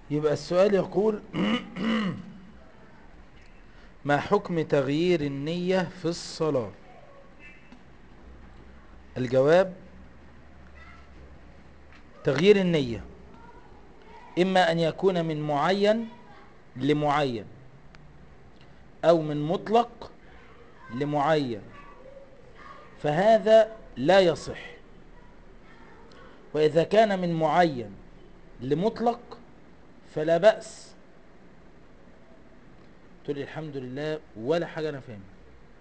يبقى السؤال يقول ما حكم تغيير النية في الصلاة الجواب تغيير النية إما أن يكون من معين لمعين أو من مطلق لمعين فهذا لا يصح وإذا كان من معين لمطلق فلا بأس تقول لي الحمد لله ولا حاجة أنا فاهمها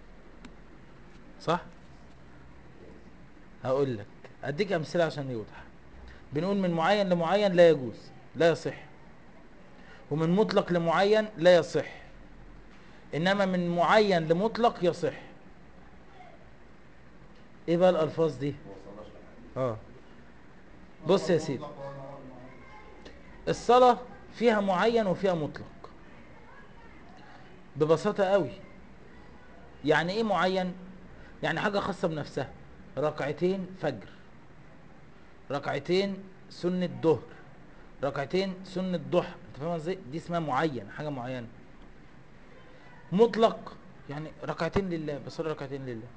صح؟ هقول لك أديك أمثلة عشان يوضح بنقول من معين لمعين لا يجوز لا يصح ومن مطلق لمعين لا يصح إنما من معين لمطلق يصح إيه بقى الألفاظ دي؟ آه بص يا سيدي الصلاة فيها معين وفيها مطلق ببساطة قوي يعني ايه معين يعني حاجة خاصة بنفسها ركعتين فجر ركعتين سنة ظهر ركعتين سنة ضحى انت فاهم ازاي دي اسمها معين حاجة معينة مطلق يعني ركعتين لله بصلي ركعتين لله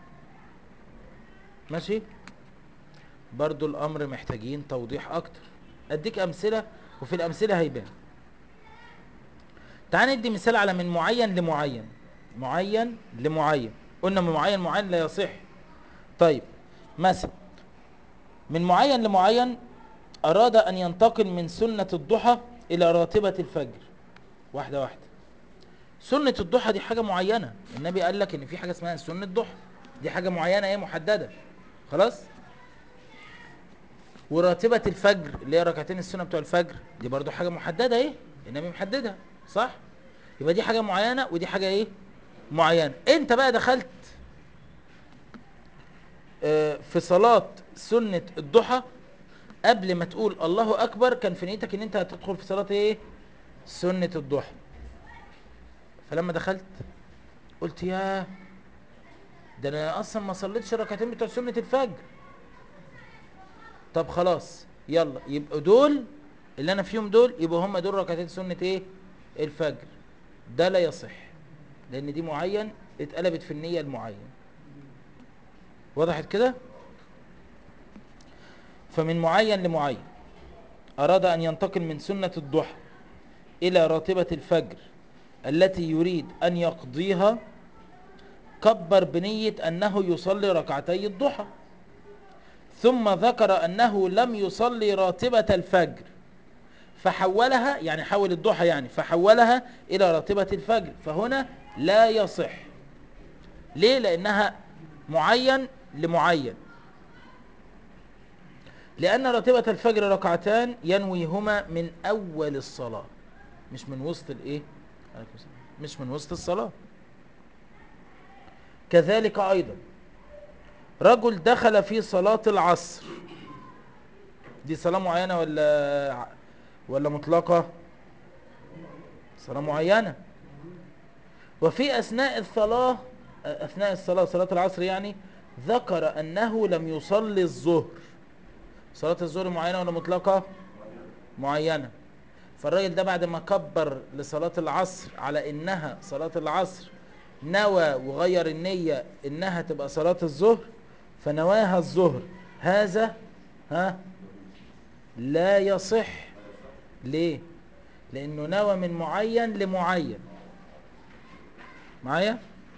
ماشي برضو الامر محتاجين توضيح اكتر اديك امثلة وفي الامثلة هيبان تعال ندي مثال على من معين لمعين معين لمعين قلنا من معين معين لا يصح طيب مثلا من معين لمعين اراد ان ينتقل من سنة الضحى الى راتبة الفجر واحدة واحدة سنة الضحى دي حاجة معينة النبي قال لك ان في حاجة اسمها سنة الضحى دي حاجة معينة ايه محددة خلاص وراتبة الفجر اللي هي ركعتين السنة بتوع الفجر دي برضو حاجة محددة ايه النبي محددها صح يبقى دي حاجة معينة ودي حاجة ايه معينة انت بقى دخلت آه، في صلاة سنة الضحى قبل ما تقول الله اكبر كان في نيتك ان انت هتدخل في صلاة ايه سنة الضحى فلما دخلت قلت يا ده انا اصلا ما صليتش ركعتين بتوع سنة الفجر طب خلاص يلا يبقوا دول اللي انا فيهم دول يبقوا هم دول ركعتين سنة ايه الفجر ده لا يصح لان دي معين اتقلبت في النية المعين وضحت كده فمن معين لمعين اراد ان ينتقل من سنة الضحى الى راتبة الفجر التي يريد ان يقضيها كبر بنية انه يصلي ركعتي الضحى ثم ذكر انه لم يصلي راتبة الفجر فحولها يعني حول الضحى يعني فحولها الى راتبة الفجر فهنا لا يصح ليه لانها معين لمعين لان راتبة الفجر ركعتان ينويهما من اول الصلاة مش من وسط الايه عليكم السلام. مش من وسط الصلاة كذلك ايضا رجل دخل في صلاة العصر دي صلاة معينة ولا ولا مطلقة صلاة معينة وفي أثناء الصلاة أثناء الصلاة صلاة العصر يعني ذكر أنه لم يصلي الظهر صلاة الظهر معينة ولا مطلقة معينة فالراجل ده بعد ما كبر لصلاة العصر على إنها صلاة العصر نوى وغير النية إنها تبقى صلاة الظهر فنواها الظهر هذا ها لا يصح ليه لانه نوى من معين لمعين معايا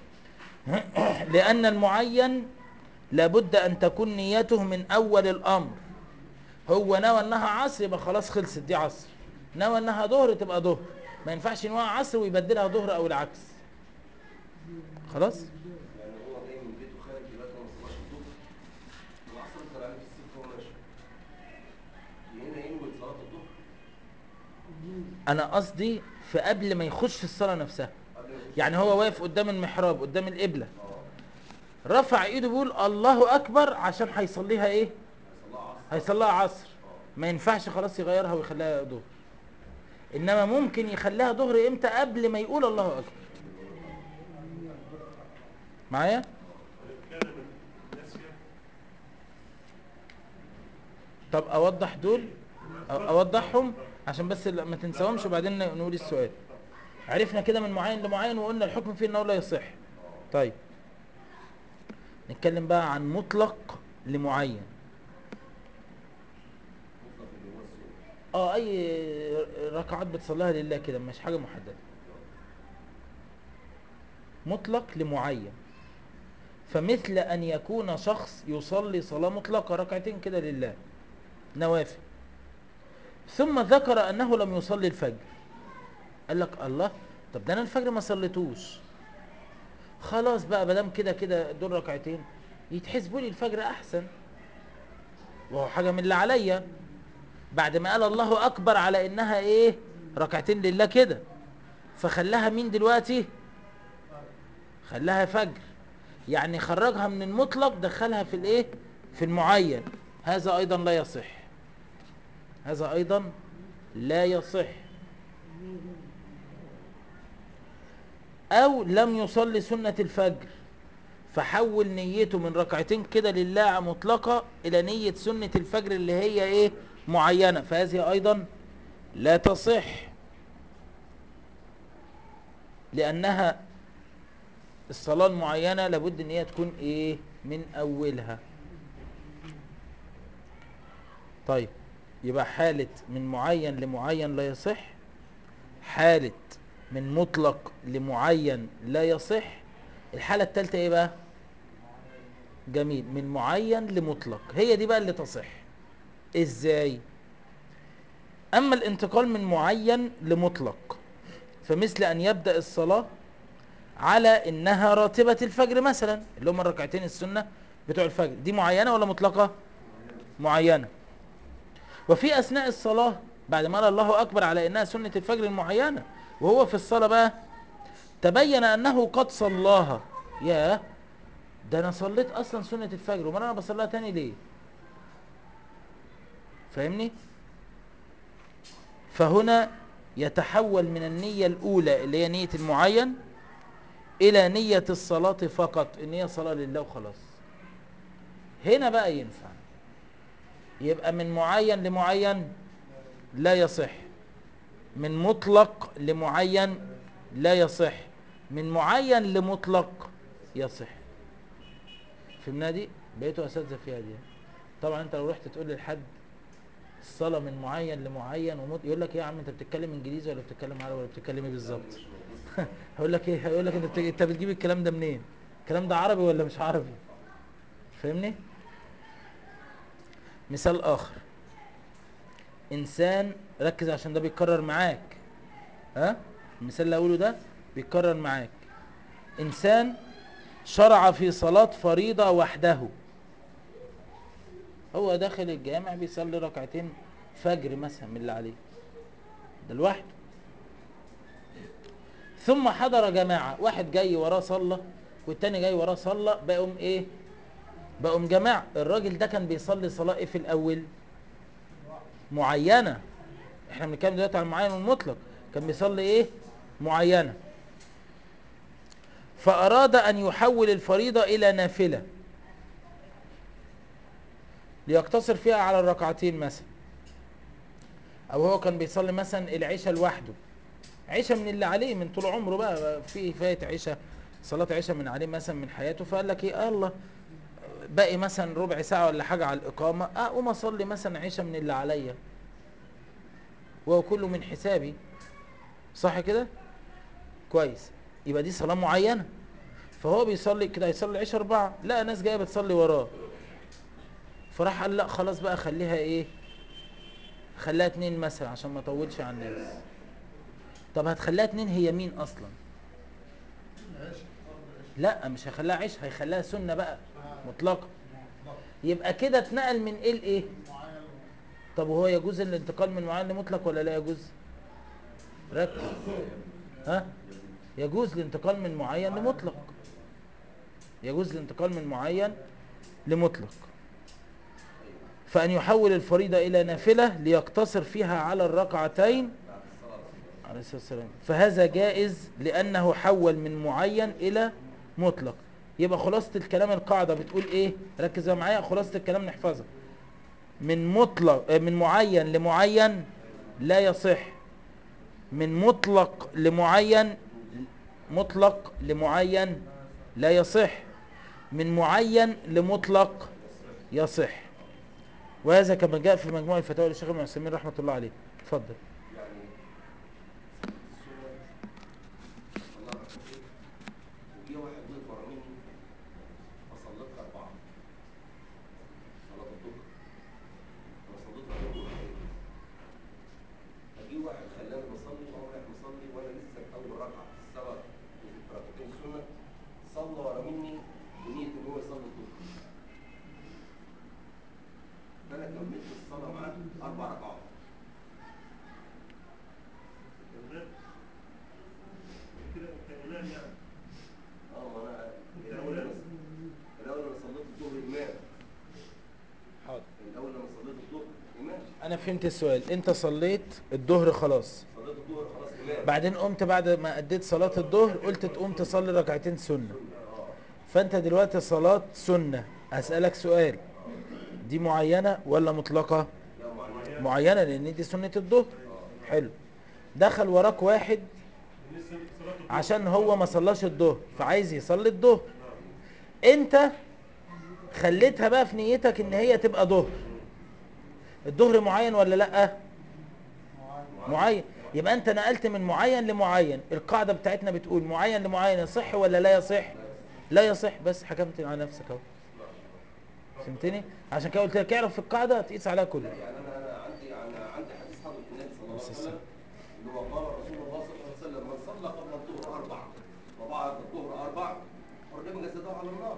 لان المعين لابد ان تكون نيته من اول الامر هو نوى انها عصر يبقى خلاص خلصت دي عصر نوى انها ظهر تبقى ظهر ما ينفعش نوى عصر ويبدلها ظهر او العكس خلاص يعني هو جاي من بيته خارج دلوقتي ما صلاش الظهر العصر دخل عليه في السكه وهو ماشي هنا ينوي صلاه الظهر انا قصدي في قبل ما يخش الصلاة نفسها قبل ما يخش يعني هو واقف قدام المحراب قدام القبلة اه رفع ايده بيقول الله اكبر عشان هيصليها ايه صلاه عصر هيصليها عصر ما ينفعش خلاص يغيرها ويخليها ظهر انما ممكن يخليها ظهر امتى قبل ما يقول الله اكبر معايا طب اوضح دول أو- اوضحهم عشان بس لا- ما تنساهمش وبعدين نقول السؤال عرفنا كده من معين لمعين وقلنا الحكم فيه انه لا يصح طيب نتكلم بقى عن مطلق لمعين مطلق اللي هو السنة اه اي ركعات بتصليها لله كده مش حاجه محدده مطلق لمعين فمثل ان يكون شخص يصلي صلاه مطلقه ركعتين كده لله نوافل ثم ذكر انه لم يصلي الفجر قال لك الله طب ده انا الفجر ما صليتوش خلاص بقى مادام كده كده دول ركعتين يتحسبوا لي الفجر احسن وهو حاجه من اللي عليا بعد ما قال الله اكبر على انها ايه ركعتين لله كده فخلاها مين دلوقتي خلاها فجر يعني خرجها من المطلق دخلها في الايه في المعين هذا ايضا لا يصح هذا ايضا لا يصح او لم يصلي سنة الفجر فحول نيته من ركعتين كده لله مطلقة الى نية سنة الفجر اللي هي ايه معينة فهذه ايضا لا تصح لانها الصلاة المعينة لابد ان هي تكون ايه من اولها طيب يبقى حالة من معين لمعين لا يصح حالة من مطلق لمعين لا يصح الحالة الثالثة ايه بقى جميل من معين لمطلق هي دي بقى اللي تصح ازاي اما الانتقال من معين لمطلق فمثل ان يبدأ الصلاة على انها راتبة الفجر مثلا اللي هم الركعتين السنة بتوع الفجر دي معينة ولا مطلقة معينة وفي اثناء الصلاة بعد ما قال الله اكبر على انها سنة الفجر المعينة وهو في الصلاة بقى تبين انه قد صلاها يا ده انا صليت اصلا سنة الفجر وما انا بصليها تاني ليه فاهمني فهنا يتحول من النية الاولى اللي هي نية المعين الى نية الصلاة فقط ان هي صلاة لله وخلاص هنا بقى ينفع يبقى من معين لمعين لا يصح من مطلق لمعين لا يصح من معين لمطلق يصح فهمنا دي بقيتوا اساتذه فيها دي طبعا انت لو رحت تقول لحد الصلاه من معين لمعين ومط... يقول لك ايه يا عم انت بتتكلم انجليزي ولا بتتكلم عربي ولا بتتكلم ايه بالظبط هقول لك ايه هيقول لك انت بت... انت بتجيب الكلام ده منين الكلام ده عربي ولا مش عربي فاهمني مثال اخر انسان ركز عشان ده بيتكرر معاك ها المثال اللي هقوله ده بيتكرر معاك انسان شرع في صلاة فريضة وحده هو داخل الجامع بيصلي ركعتين فجر مثلا من اللي عليه ده لوحده ثم حضر جماعة واحد جاي وراه صلى والتاني جاي وراه صلى بقوا ايه بقوا جماعة الراجل ده كان بيصلي صلاة ايه في الاول معينة احنا بنتكلم دلوقتي عن المعين والمطلق كان بيصلي ايه معينة فاراد ان يحول الفريضة الى نافلة ليقتصر فيها على الركعتين مثلا او هو كان بيصلي مثلا العشاء لوحده عشاء من اللي عليه من طول عمره بقى في فايت عشاء صلاة عشاء من عليه مثلا من حياته فقال لك ايه الله باقي مثلا ربع ساعة ولا حاجة على الإقامة أقوم أصلي مثلا عشاء من اللي عليا وهو كله من حسابي صح كده كويس يبقى دي صلاة معينة فهو بيصلي كده هيصلي العشاء أربعة لا ناس جاية بتصلي وراه فراح قال لا خلاص بقى خليها ايه خليها اتنين مثلا عشان ما اطولش على الناس طب هتخليها اتنين هي مين اصلا لا مش هيخليها عيش هيخليها سنة بقى مطلقة يبقى كده اتنقل من ايه لايه طب وهو يجوز الانتقال من معين لمطلق ولا لا يجوز ركز ها يجوز الانتقال من معين لمطلق يجوز الانتقال من معين لمطلق فأن يحول الفريضة إلى نافلة ليقتصر فيها على الركعتين عليه الصلاة والسلام فهذا جائز لأنه حول من معين إلى مطلق يبقى خلاصة الكلام القاعدة بتقول إيه ركز بقى معايا خلاصة الكلام نحفظها من مطلق آه، من معين لمعين لا يصح من مطلق لمعين مطلق لمعين لا يصح من معين لمطلق يصح وهذا كما جاء في مجموع الفتاوى للشيخ ابن عثيمين رحمه الله عليه اتفضل يعني السنة صلى ركعتين وجه واحد وقف ورا مني فصليت أربعة صلاة الظهر أنا صليت ركعتين فجه واحد خلاني بصلي وهو رايح مصلي وأنا لسه في أول ركعة في السبع في ركعتين السنة صلى ورا مني بنية إن هو يصلي الظهر فأنا كملت الصلاة معاه أربع ركعات اه ما انا الاول انا الاول انا صليت الظهر امام حاضر الاول انا صليت الظهر امام انا فهمت السؤال انت صليت الظهر خلاص صليت الظهر خلاص امام بعدين قمت بعد ما اديت صلاة الظهر قلت تقوم تصلي ركعتين سنة فانت دلوقتي صلاة سنة اسألك سؤال دي معينة ولا مطلقة لا معلم معينة لان دي سنة الظهر حلو دخل وراك واحد عشان هو ما صلاش الظهر فعايز يصلي الظهر انت خليتها بقى في نيتك ان هي تبقى ظهر الظهر معين ولا لا معين يبقى انت نقلت من معين لمعين القاعدة بتاعتنا بتقول معين لمعين يصح ولا لا يصح لا يصح بس حكمت على نفسك اهو فهمتني عشان كده قلت لك اعرف في القاعدة تقيس عليها كله يعني انا انا عندي انا عندي حديث حضرة النبي صلى الله عليه وسلم اللي هو قال رسول الله صلى الله عليه وسلم من صلى قبل الظهر اربع وبعد الظهر اربع حرم جسده على النار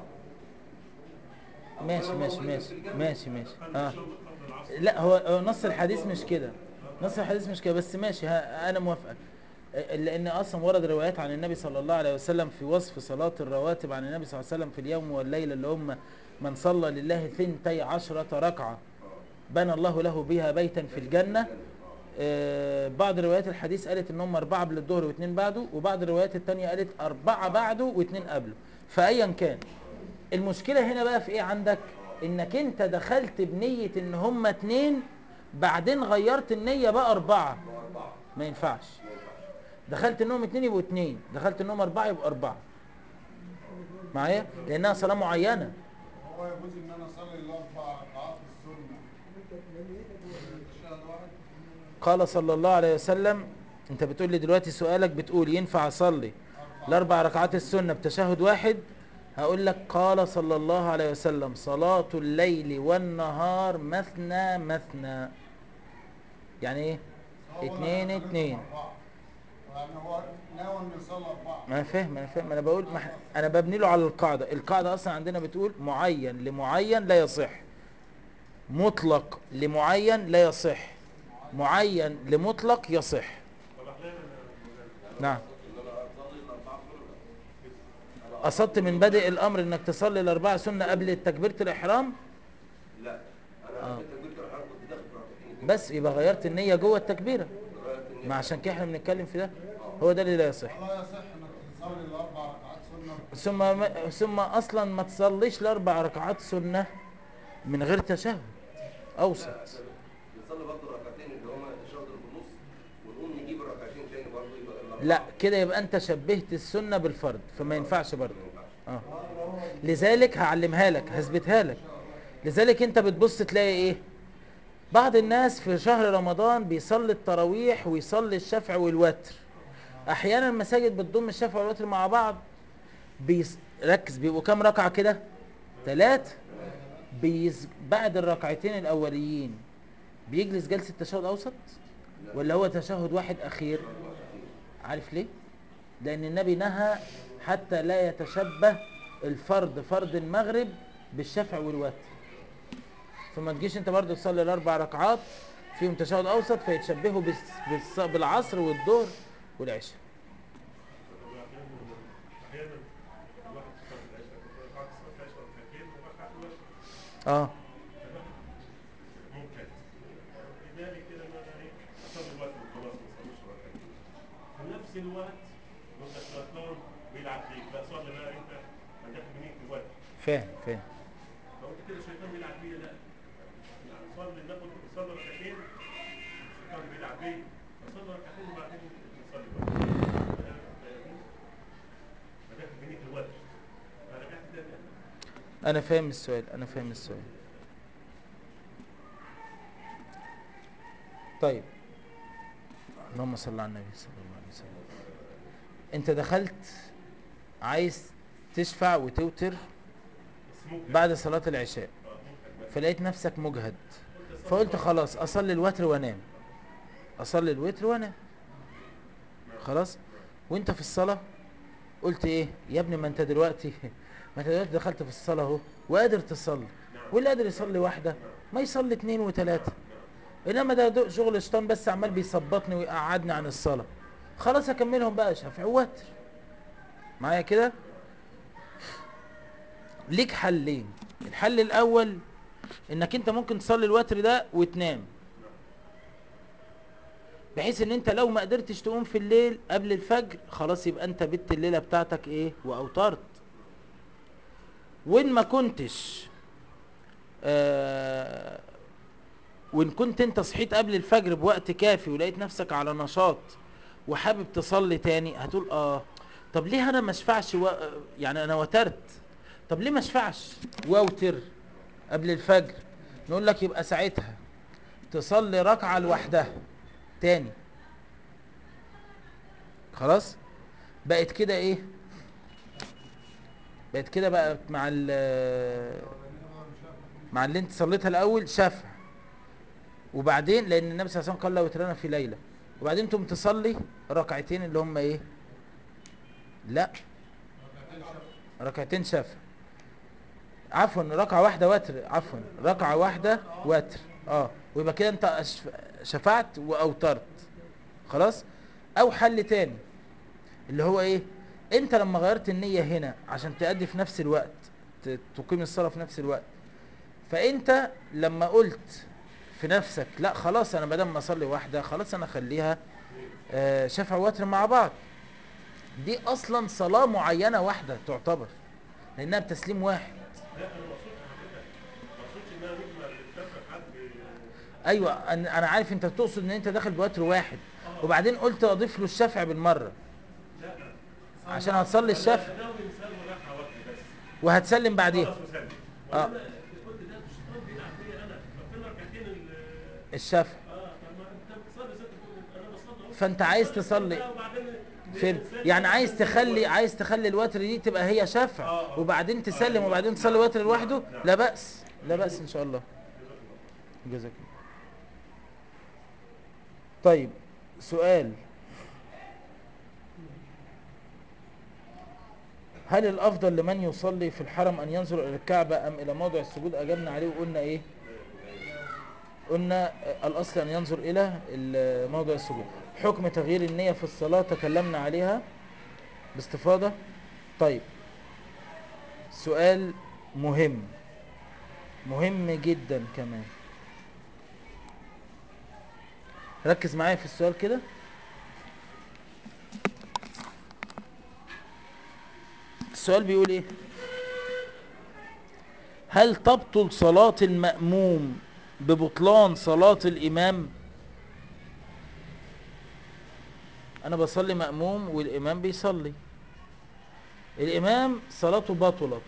ماشي ماشي ماشي ماشي ماشي اه لا هو هو نص الحديث مش كده نص الحديث مش كده بس ماشي ها انا موافقك آه، لان اصلا ورد روايات عن النبي صلى الله عليه وسلم في وصف صلاة الرواتب عن النبي صلى الله عليه وسلم في اليوم والليلة اللي هم من صلى لله ثنتي عشرة ركعة بنى الله له بها بيتا في الجنة آه، بعض روايات الحديث قالت ان هم اربعة قبل الظهر واثنين بعده وبعض الروايات التانية قالت اربعة بعده واثنين قبله فايا كان المشكلة هنا بقى في ايه عندك انك انت دخلت بنية ان هم اتنين بعدين غيرت النية بقى اربعة اربعه ما ينفعش ما ينفعش دخلت انهم اتنين يبقوا اتنين دخلت انهم اربعة يبقوا اربعة معايا لانها صلاة معينة هو يجوز ان انا اصلي الاربع ركعات السنه تشهد واحد قال صلى الله عليه وسلم انت بتقول لي دلوقتي سؤالك بتقول ينفع اصلي الاربع ركعات السنة بتشهد واحد هقول لك قال صلى الله عليه وسلم صلاة الليل والنهار مثنى مثنى يعني ايه هو اتنين أنا اتنين أربعة. يعني هو ناوي انه يصلي اربعه ما انا فاهم انا فاهم انا بقول ما إحنا- انا ببني له على القاعده القاعده اصلا عندنا بتقول معين لمعين لا يصح مطلق لمعين لا يصح معين لمطلق يصح نعم ان انا اصلي الاربعه سنه قصدت من بادئ الامر انك تصلي الاربعه سنه قبل تكبيره الاحرام لا انا آه. آه. كنت الحرام كنت داخل في ركعتين اتنين بس يبقى غيرت النيه جوه التكبيره غيرت النية. ما عشان كده احنا بنتكلم في ده هو ده اللي لا يصح ولا يصح انك تصلي الاربع ركعات سنه ثم ما ثم اصلا ما تصليش الاربع ركعات سنه من غير تشهد اوسط بنصلي برضه الركعتين اللي هما التشهد اللي في النص ونقوم نجيب الركعتين تاني برضه يبقى الأربعة. لا كده يبقى انت شبهت السنة بالفرض فما ينفعش برضه ما ينفعش. اه لذلك هعلمها لك هثبتها لك لذلك انت بتبص تلاقي ايه بعض الناس في شهر رمضان بيصلي التراويح ويصلي الشفع والوتر احيانا المساجد بتضم الشفع والوتر مع بعض بيس... ركز بيبقوا كام ركعة كده ثلاث بيز... بعد الركعتين الاوليين بيجلس جلسة تشهد اوسط ولا هو تشهد واحد اخير عارف ليه لان النبي نهى حتى لا يتشبه الفرد فرد المغرب بالشفع والوتر فما تجيش انت برضو تصلي الاربع ركعات فيهم تشهد اوسط فيتشبهوا بالس... بالص... بالعصر والظهر والعشاء احيانا الواحد يصلي العشاء ركعات صلاه العشاء ركعتين وركعه الوتر اه ممكن لذلك كده ما انا ايه اصلي الوتر وخلاص ما اصليش ركعتين في نفس الوقت وانت الشيطان بيلعب فيك لا صلي بقى انت عندك بنية الوتر فاهم فاهم فقلت كده الشيطان بيلعب بيا لا يعني صلي ناخد صلي ركعتين الشيطان بيلعب بيا انا فاهم السؤال انا فاهم السؤال طيب اللهم صل على النبي صلى الله عليه وسلم انت دخلت عايز تشفع وتوتر بس ممكن بعد صلاة العشاء آه، ممكن. فلقيت نفسك مجهد قلت أصلي فقلت بعد- خلاص اصلي الوتر وانام اصلي الوتر وانام خلاص وانت في الصلاة قلت ايه يا ابني ما انت دلوقتي ما انت دلوقتي دخلت في الصلاة اهو وقادر تصلي واللي قادر يصلي واحدة ما يصلي اتنين وتلاتة انما ده دو- شغل شيطان بس عمال بيثبطني ويقعدني عن الصلاة خلاص اكملهم بقى شافع ووتر معايا كده ليك حلين الحل الاول انك انت ممكن تصلي الوتر ده وتنام بحيث ان انت لو ما قدرتش تقوم في الليل قبل الفجر خلاص يبقى انت بت الليلة بتاعتك ايه واوترت وان ما كنتش آه وان كنت انت صحيت قبل الفجر بوقت كافي ولقيت نفسك على نشاط وحابب تصلي تاني هتقول اه طب ليه انا ما اشفعش و... يعني انا وترت طب ليه ما اشفعش واوتر قبل الفجر نقول لك يبقى ساعتها تصلي ركعة لوحدها تاني خلاص بقت كده ايه بقت كده بقى مع ال مع اللي انت صليتها الاول شفع وبعدين لان النبي صلى الله عليه وسلم قال لو وترنا في ليله وبعدين تقوم تصلي ركعتين اللي هم ايه لا ركعتين شفع عفوا ركعه واحده وتر عفوا ركعه واحده وتر اه ويبقى كده انت أشف- شفعت واوترت خلاص او حل تاني اللي هو ايه انت لما غيرت النية هنا عشان تأدي في نفس الوقت ت- تقيم الصلاة في نفس الوقت فانت لما قلت في نفسك لا خلاص انا بدل ما اصلي واحدة خلاص انا اخليها آه، شفع وتر مع بعض دي اصلا صلاة معينة واحدة تعتبر لانها بتسليم واحد لا انا مقصود حضرتك ما اقصدش ان انا نجمع الشفع حد ايوه انا أنا عارف انت بتقصد ان انت داخل بوتر واحد وبعدين قلت اضيف له الشفع بالمره لا عشان هتصلي الشفع انا ناوي نسلم ركعه واحده بس وهتسلم بعديها خلاص وسلم آه. وانا قلت ده الشيطان بيلعب فيا انا فين ركعتين ال الشفع اه طب ما انت بتصلي زي ما تقول انا بصلي أهو. فأنت عايز بصلي تصلي. بقى وبعدين فهمت نسلم يعني عايز وبعدين تخلي نسلم. عايز تخلي الوتر دي تبقى هي شفع آه، آه. وبعدين تسلم أيوة. وبعدين تصلي وتر لوحده نعم. لا بأس لا بأس ان شاء الله جزاك الله طيب سؤال هل الافضل لمن يصلي في الحرم ان ينظر الى الكعبة ام الى موضع السجود اجبنا عليه وقلنا ايه قلنا آه، الاصل ان ينظر الى ال- موضع السجود حكم تغيير النية في الصلاة تكلمنا عليها باستفاضة طيب سؤال مهم مهم جدا كمان ركز معايا في السؤال كده السؤال بيقول ايه هل تبطل صلاة المأموم ببطلان صلاة الإمام أنا بصلي مأموم والإمام بيصلي الإمام صلاته بطلت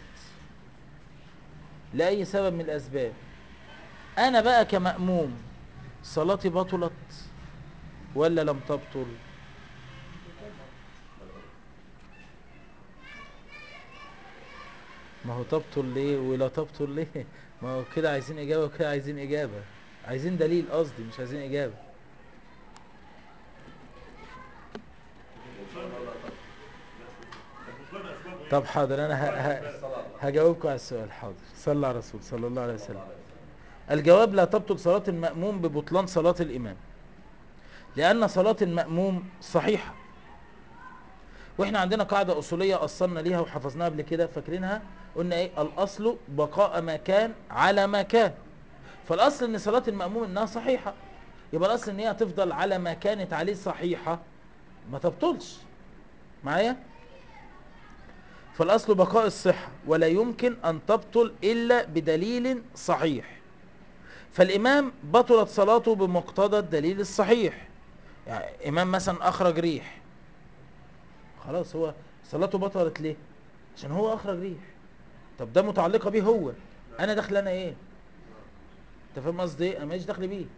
لأي سبب من الأسباب أنا بقى كمأموم صلاتي بطلت ولا لم تبطل ما هو تبطل ليه ولا تبطل ليه ما هو كده عايزين إجابة وكده عايزين إجابة عايزين دليل قصدي مش عايزين إجابة طب حاضر أنا ه... ه... هجاوبكم على السؤال حاضر صلى على الرسول صلى الله عليه وسلم الجواب لا تبطل صلاة المأموم ببطلان صلاة الإمام لأن صلاة المأموم صحيحة واحنا عندنا قاعدة أصولية أصلنا ليها وحفظناها قبل كده فاكرينها قلنا ايه الأصل بقاء ما كان على ما كان فالأصل ان صلاة المأموم انها صحيحة يبقى الأصل ان هي تفضل على ما كانت عليه صحيحة ما تبطلش معايا فالأصل بقاء الصحة ولا يمكن أن تبطل إلا بدليل صحيح فالإمام بطلت صلاته بمقتضى الدليل الصحيح يعني إمام مثلا أخرج ريح خلاص هو صلاته بطلت ليه عشان هو أخرج ريح طب ده متعلقه بيه هو انا داخل انا ايه انت فاهم قصدي ايه انا ماليش دخل بيه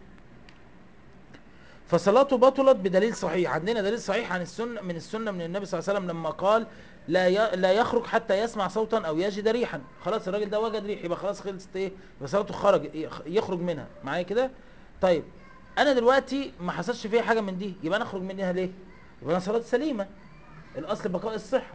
فصلاته بطلت بدليل صحيح عندنا دليل صحيح عن السنه من السنه من النبي صلى الله عليه وسلم لما قال لا ي... لا يخرج حتى يسمع صوتا او يجد ريحا خلاص الراجل ده وجد ريح يبقى خلاص خلصت ايه يبقى صلاته خرج يخ- يخرج منها معايا كده طيب انا دلوقتي ما حصلش فيها حاجه من دي يبقى انا اخرج منها ليه يبقى انا صلاتي سليمه الاصل بقاء الصحه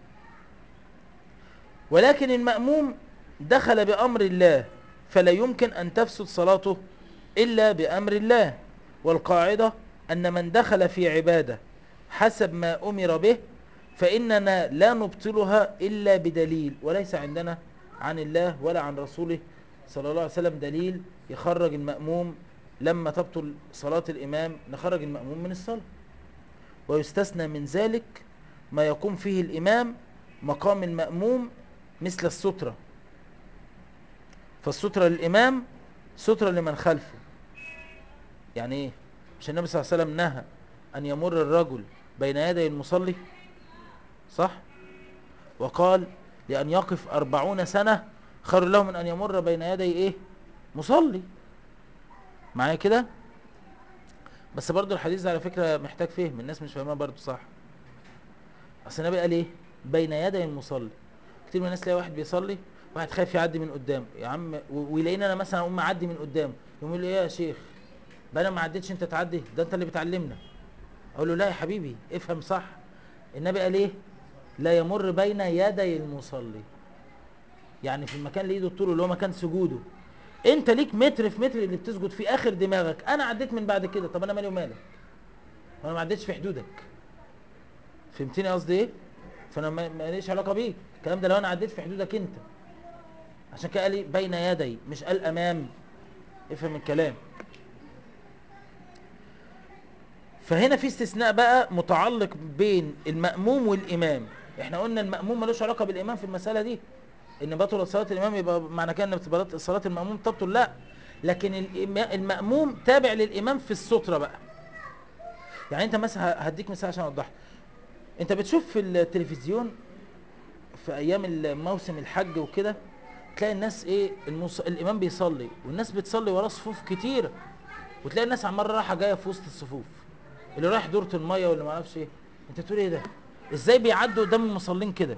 ولكن المأموم دخل بأمر الله فلا يمكن أن تفسد صلاته إلا بأمر الله والقاعدة أن من دخل في عبادة حسب ما أمر به فإننا لا نبطلها إلا بدليل وليس عندنا عن الله ولا عن رسوله صلى الله عليه وسلم دليل يخرج المأموم لما تبطل صلاة الإمام نخرج المأموم من الصلاة ويستثنى من ذلك ما يقوم فيه الإمام مقام المأموم مثل السترة فالسترة للإمام سترة لمن خلفه يعني ايه مش النبي صلى الله عليه وسلم نهى أن يمر الرجل بين يدي المصلي صح وقال لأن يقف أربعون سنة خير له من أن يمر بين يدي إيه مصلي معايا كده بس برضو الحديث ده على فكرة محتاج فهم الناس مش فاهمها برضو صح أصل النبي قال إيه بين يدي المصلي كتير من الناس تلاقي واحد بيصلي واحد خايف يعدي من قدامه يا عم و- ويلاقيني انا مثلا اقوم معدي من قدامه يقوم يقول لي ايه يا شيخ بقى انا ما عديتش انت تعدي ده انت اللي بتعلمنا اقول له لا يا حبيبي افهم صح النبي قال ايه لا يمر بين يدي المصلي يعني في المكان اللي ايده الطول اللي هو مكان سجوده انت ليك متر في متر اللي بتسجد في اخر دماغك انا عديت من بعد كده طب انا مالي ومالك وانا ما عديتش في حدودك فهمتني قصدي ايه فانا ما- ماليش علاقه بيك الكلام ده لو انا عديت في حدودك انت عشان كده قال لي بين يدي مش قال امام افهم الكلام فهنا في استثناء بقى متعلق بين المأموم والإمام احنا قلنا المأموم ملوش علاقة بالإمام في المسألة دي ان بطلت صلاة الإمام يبقى معنى كده ان بطلت صلاة المأموم تبطل لا لكن الإما- المأموم تابع للإمام في السترة بقى يعني انت مثلا هديك مثال عشان اوضح انت بتشوف في التلفزيون في ايام موسم الحج وكده تلاقي الناس ايه المص... الامام بيصلي والناس بتصلي وراه صفوف كتيره وتلاقي الناس عماله رايحه جايه في وسط الصفوف اللي رايح دوره الميه واللي ما اعرفش ايه انت تقول ايه ده ازاي بيعدوا قدام المصلين كده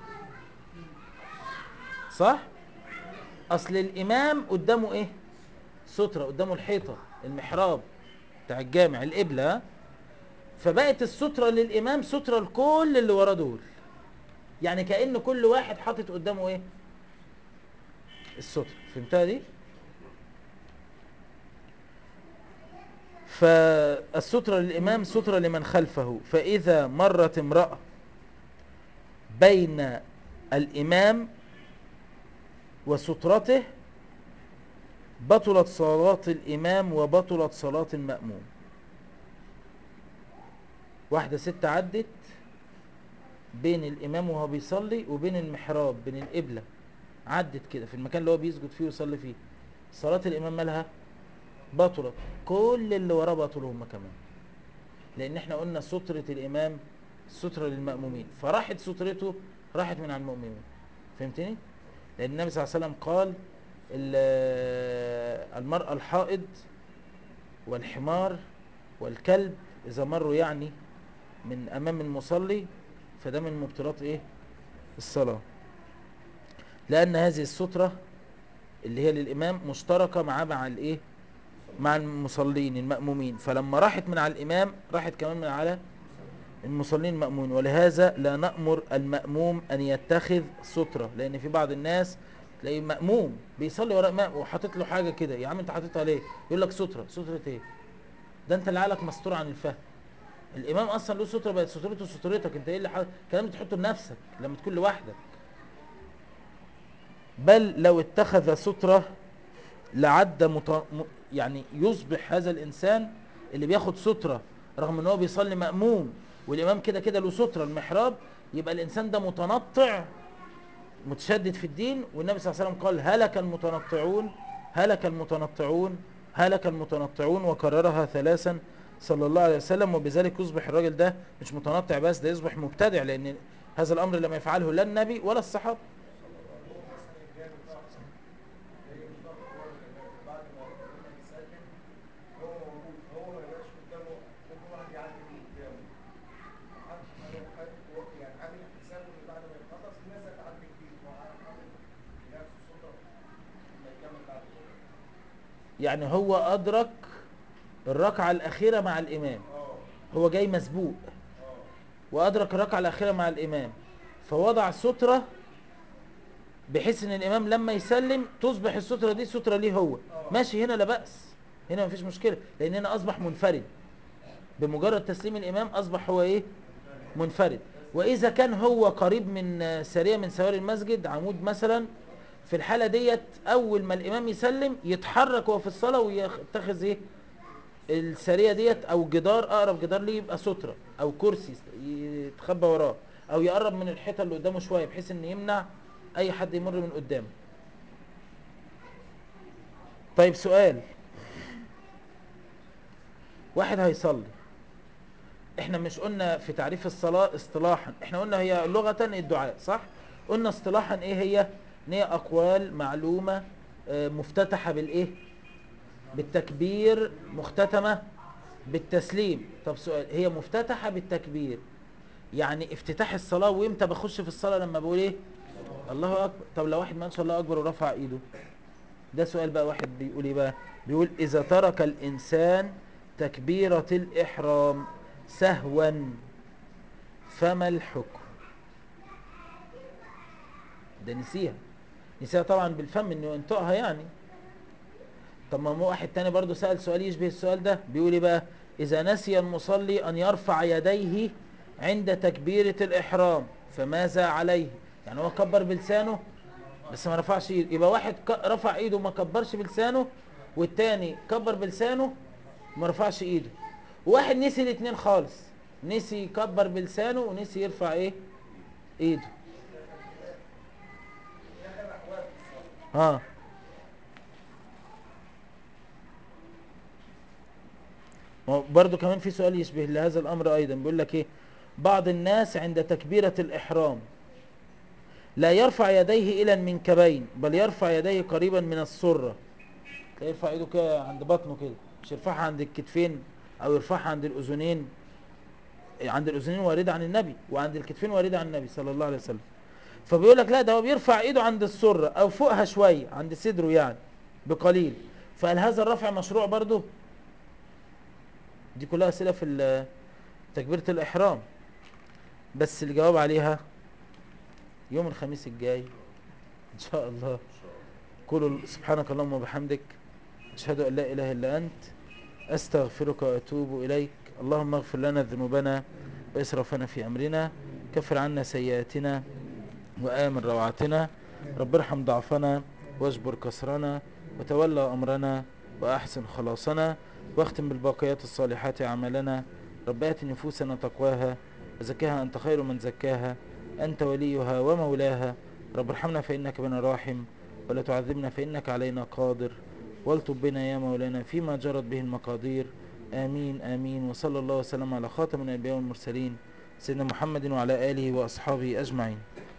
صح اصل الامام قدامه ايه ستره قدامه الحيطه المحراب بتاع الجامع القبله ها؟ فبقت الستره للامام ستره لكل اللي وراه دول يعني كأن كل واحد حاطط قدامه ايه الستر فهمتها دي فالسترة للإمام سترة لمن خلفه فإذا مرت امرأة بين الإمام وسترته بطلت صلاة الإمام وبطلت صلاة المأموم واحدة ست عدت بين الإمام وهو بيصلي وبين المحراب بين القبلة عدت كده في المكان اللي هو بيسجد فيه ويصلي فيه صلاة الإمام مالها بطلت كل اللي وراه بطلوا هم كمان لأن احنا قلنا سترة الإمام سترة للمأمومين فراحت سترته راحت من على المؤمنين فهمتني؟ لأن النبي صلى الله عليه وسلم قال ال- المرأة الحائض والحمار والكلب إذا مروا يعني من أمام المصلي فده من مبطلات إيه؟ الصلاة لأن هذه السترة اللي هي للإمام مشتركة معاه مع الإيه؟ مع المصلين المأمومين فلما راحت من على الإمام راحت كمان من على المصلين المأمومين ولهذا لا نأمر المأموم أن يتخذ سترة لأن في بعض الناس تلاقيه مأموم بيصلي وراء إمام وحاطط له حاجة كده يا عم أنت حاططها ليه؟ يقول لك سترة سترة إيه؟ ده أنت اللي عقلك مستور عن الفهم الإمام أصلا له سترة بقت سترته سترتك أنت إيه اللي حاطط الكلام ده تحطه لنفسك لما تكون لوحدك بل لو اتخذ سترة لعد مت... م- يعني يصبح هذا الإنسان اللي بياخد سترة رغم ان هو بيصلي مأموم والإمام كده كده له سترة المحراب يبقى الإنسان ده متنطع متشدد في الدين والنبي صلى الله عليه وسلم قال هلك المتنطعون هلك المتنطعون هلك المتنطعون وكررها ثلاثا صلى الله عليه وسلم وبذلك يصبح الراجل ده مش متنطع بس ده يصبح مبتدع لأن هذا الأمر لم يفعله لا النبي ولا الصحابة يعني هو ادرك الركعة الاخيرة مع الامام اه هو جاي مسبوق اه وادرك الركعة الاخيرة مع الامام فوضع سترة بحيث ان الامام لما يسلم تصبح السترة دي سترة ليه هو ماشي هنا لا بأس هنا مفيش مشكلة لان هنا اصبح منفرد بمجرد تسليم الامام اصبح هو ايه منفرد واذا كان هو قريب من آه، سارية من سواري المسجد عمود مثلا في الحالة ديت اول ما الامام يسلم يتحرك هو في الصلاة ويتخذ ايه السارية ديت او جدار اقرب جدار ليه يبقى سترة او كرسي يتخبى وراه او يقرب من الحيطة اللي قدامه شوية بحيث ان يمنع اي حد يمر من قدامه طيب سؤال واحد هيصلي احنا مش قلنا في تعريف الصلاة اصطلاحا احنا قلنا هي لغة الدعاء صح قلنا اصطلاحا ايه هي ان هي اقوال معلومة آه، مفتتحة بالايه بالتكبير مختتمة بالتسليم طب سؤال هي مفتتحة بالتكبير يعني افتتاح الصلاة وامتى بخش في الصلاة لما بقول ايه الله اكبر طب لو واحد ما شاء الله اكبر ورفع ايده ده سؤال بقى واحد بيقول ايه بقى بيقول اذا ترك الانسان تكبيرة الاحرام سهوا فما الحكم ده نسيها نسيها طبعا بالفم انه ينطقها يعني طب ما هو واحد تاني برضو سأل سؤال يشبه السؤال ده بيقول ايه بقى اذا نسي المصلي ان يرفع يديه عند تكبيرة الاحرام فماذا عليه يعني هو كبر بلسانه بس ما رفعش ايده يبقى واحد ك- رفع ايده وما كبرش بلسانه والتاني كبر بلسانه وما رفعش ايده وواحد نسي الاتنين خالص نسي يكبر بلسانه ونسي يرفع ايه ايده اه ما هو برضو كمان في سؤال يشبه لهذا الامر ايضا بيقول لك ايه بعض الناس عند تكبيرة الاحرام لا يرفع يديه الى المنكبين بل يرفع يديه قريبا من السرة تلاقيه يرفع ايده كده عند بطنه كده مش يرفعها عند الكتفين او يرفعها عند الاذنين عند الاذنين واردة عن النبي وعند الكتفين واردة عن النبي صلى الله عليه وسلم فبيقول لك لا ده هو بيرفع ايده عند السرة او فوقها شوية عند صدره يعني بقليل فهل هذا الرفع مشروع برضه دي كلها اسئله في ال- تكبيره الاحرام بس الجواب عليها يوم الخميس الجاي ان شاء الله قولوا سبحانك اللهم وبحمدك اشهد ان لا اله الا انت استغفرك واتوب اليك اللهم اغفر لنا ذنوبنا واسرافنا في امرنا كفر عنا سيئاتنا وامن روعتنا رب ارحم ضعفنا واجبر كسرنا وتولى امرنا واحسن خلاصنا واختم بالباقيات الصالحات اعمالنا رب ات نفوسنا تقواها وزكاها انت خير من زكاها انت وليها ومولاها رب ارحمنا فانك بنا راحم ولا تعذبنا فانك علينا قادر والطب بنا يا مولانا فيما جرت به المقادير امين امين وصلى الله وسلم على خاتم الانبياء والمرسلين سيدنا محمد وعلى اله واصحابه اجمعين